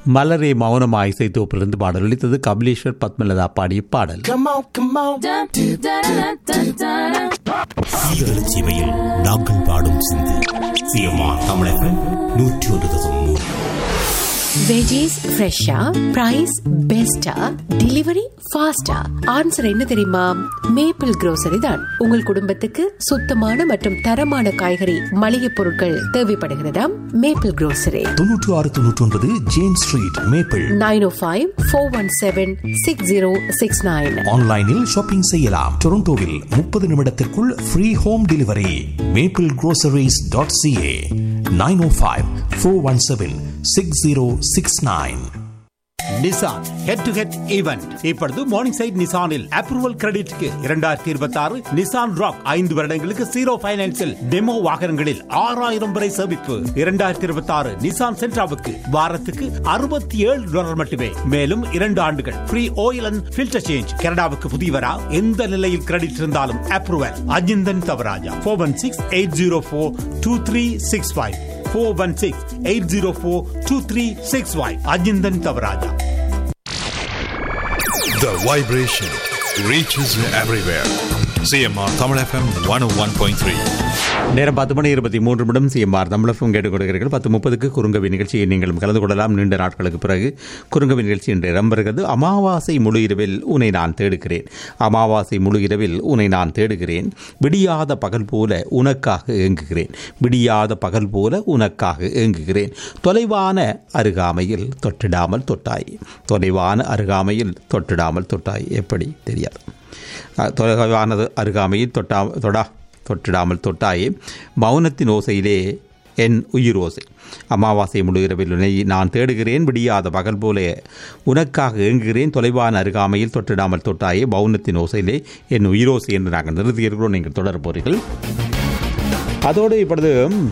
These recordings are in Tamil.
மலரே மௌனமாய் இசைத்தோப்பிலிருந்து பாடல் ஒலித்தது கபிலேஸ்வர் பத்மலதா பாடிய பாடல் Come on, come on. சீரழ சேவையில் நாங்கள் பாடும் சிந்து சிஎம்ஆ தமிழகம் நூற்றி ஒரு தசம் மூணு வெஜிஸ் ஃப்ரெஷ்ஷா பிரைஸ் பெஸ்டா டெலிவரி ஃபாஸ்டா ஆன்சர் என்ன தெரியுமா மேப்பிள் grocery தான் உங்கள் குடும்பத்துக்கு சுத்தமான மற்றும் தரமான காய்கறி மளிகை பொருட்கள் தேவைப்படுகிறதாம் மேப்பிள் grocery தொன்னூற்று ஆறு தொன்னூற்றி ஒன்பது James Street Maple nine O five four one seven six zero six nine ஆன்லைனில் ஷாப்பிங் செய்யலாம் டொரண்டோவில் முப்பது நிமிடத்திற்குள் free home delivery Maple groceries dot CA nine O five four one seven six zero six nine Nissan head to head event இப்பொழுது மார்னிங் சைட் நிசானில் அப்ரூவல் கிரெடிட்க்கு இரண்டாயிரத்தி இருபத்தி ஆறு நிசான் ராக் ஐந்து வருடங்களுக்கு ஜீரோ பைனான்சில் டெமோ வாகனங்களில் ஆறாயிரம் வரை சேமிப்பு இரண்டாயிரத்தி இருபத்தி ஆறு நிசான் சென்ட்ராவுக்கு வாரத்துக்கு அறுபத்தி ஏழு டாலர் மட்டுமே மேலும் இரண்டு ஆண்டுகள் free oil and filter change கனடாவுக்கு புதியவரா எந்த நிலையில் கிரெடிட் இருந்தாலும் approval Ajinthan Thavarajah four one six eight zero four two three six five four one six eight zero four two three six five Ajinthan Thavarajah The vibration reaches everywhere. CMR Tamil FM 101.3. நேரம் பத்து மணி இருபத்தி மூன்று நிமிடம் சிஎம்ஆர் தமிழகம் கேட்டுக் கொடுக்கிறீர்கள் பத்து முப்பதுக்கு குறுங்கவி நிகழ்ச்சியை நீங்களும் கலந்து கொள்ளலாம் நீண்ட நாட்களுக்கு பிறகு குறுங்கவி நிகழ்ச்சி என்று இடம்பெறுகிறது அமாவாசை முழு இரவில் உன்னை நான் தேடுகிறேன் அமாவாசை முழு இரவில் உன்னை நான் தேடுகிறேன் விடியாத பகல் போல உனக்காக ஏங்குகிறேன் விடியாத பகல் போல உனக்காக ஏங்குகிறேன் தொலைவான அருகாமையில் தொட்டிடாமல் தொட்டாய் தொலைவான அருகாமையில் தொட்டிடாமல் தொட்டாய் எப்படி தெரியாது அஹ், தொலைவானது அருகாமையில் தொட்டா தொடா தொட்டிடாமல் தொட்டாயே மௌனத்தின் ஓசையிலே என் உயிர் ஓசை அமாவாசை முழு இரவில் உன்னை நான் தேடுகிறேன் விடியாத பகல் போல உனக்காக ஏங்குகிறேன் தொலைவான அருகாமையில் தொட்டிடாமல் தொட்டாயே மௌனத்தின் ஓசையிலே என் உயிரோசை என்று நாங்கள் நிறுத்தியிருக்கிறோம் நீங்கள் தொடர போறீர்கள் அதோடு இப்பொழுது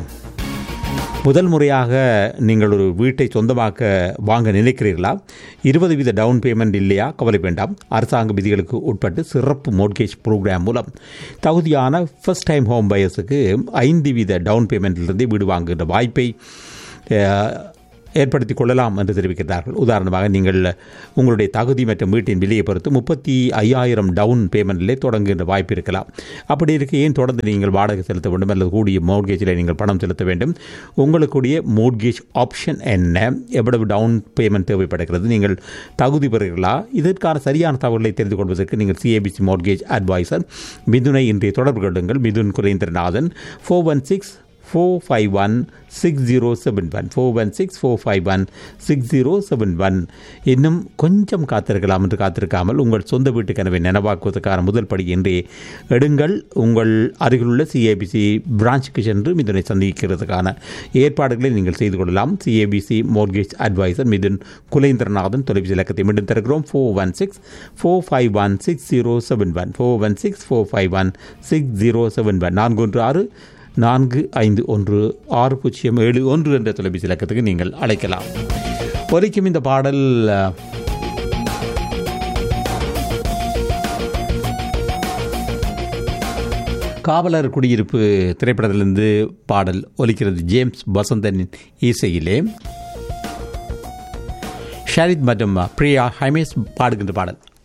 முதல் முறையாக நீங்கள் ஒரு வீட்டை சொந்தமாக்க வாங்க நினைக்கிறீர்களா இருபது வீத டவுன் பேமெண்ட் இல்லையா கவலை வேண்டாம் அரசாங்க விதிகளுக்கு உட்பட்டு சிறப்பு மோட்கேஜ் ப்ரோக்ராம் மூலம் தகுதியான ஃபர்ஸ்ட் டைம் ஹோம் பயர்ஸுக்கு ஐந்து வீத டவுன் பேமெண்ட்டிலிருந்து வீடு வாங்குகின்ற வாய்ப்பை அஹ், ஏற்படுத்தி கொள்ளலாம் என்று தெரிவிக்கிறார்கள் உதாரணமாக நீங்கள் உங்களுடைய தகுதி மற்றும் வீட்டின் விலையை பொறுத்து முப்பத்தி ஐயாயிரம் டவுன் பேமெண்ட்டிலே தொடங்குகின்ற வாய்ப்பு இருக்கலாம் அப்படி இருக்க ஏன் தொடர்ந்து நீங்கள் வாடகை செலுத்த வேண்டும் அல்லது கூடிய மோட்கேஜில் நீங்கள் பணம் செலுத்த வேண்டும் உங்களுக்குடைய மோட்கேஜ் ஆப்ஷன் என்ன எவ்வளவு டவுன் பேமெண்ட் தேவைப்படுகிறது நீங்கள் தகுதி பெறுகிறீர்களா இதற்கான சரியான தகவல்களை தெரிந்து கொள்வதற்கு நீங்கள் சிஏபிசி மோட்கேஜ் அட்வைசர் மிதுனை இன்றைய தொடர்பு கொள்ளுங்கள் Mithun Kulendranathan four one six four five one six zero seven one four one six four five one six zero seven one இன்னும் கொஞ்சம் காத்திருக்கலாம் என்று காத்திருக்காமல் உங்கள் சொந்த வீட்டு கனவை நனவாக்குவதற்கான முதல் படி என்றே எடுங்கள் உங்கள் அருகிலுள்ள சிஏபிசி பிரான்ச்சுக்கு சென்று மிதுனை சந்திக்கிறதுக்கான ஏற்பாடுகளை நீங்கள் செய்து கொள்ளலாம் CIBC mortgage advisor Mithun Kulendranathan தொலைபேசி இலக்கத்தை மீண்டும் தருகிறோம் four one six four five one six zero seven one four one six four five one six zero seven one நான்கு ஒன்று ஆறு நான்கு ஐந்து ஒன்று ஆறு பூஜ்ஜியம் ஏழு ஒன்று என்ற தொலைபேசி இலக்கத்துக்கு நீங்கள் அழைக்கலாம் ஒலிக்கும் இந்த பாடல் அஹ், காவலர் குடியிருப்பு திரைப்படத்திலிருந்து பாடல் ஒலிக்கிறது ஜேம்ஸ் வசந்தனின் இசையிலே ஷரித் மற்றும் பிரியா ஹைமேஸ் பாடுகின்ற பாடல்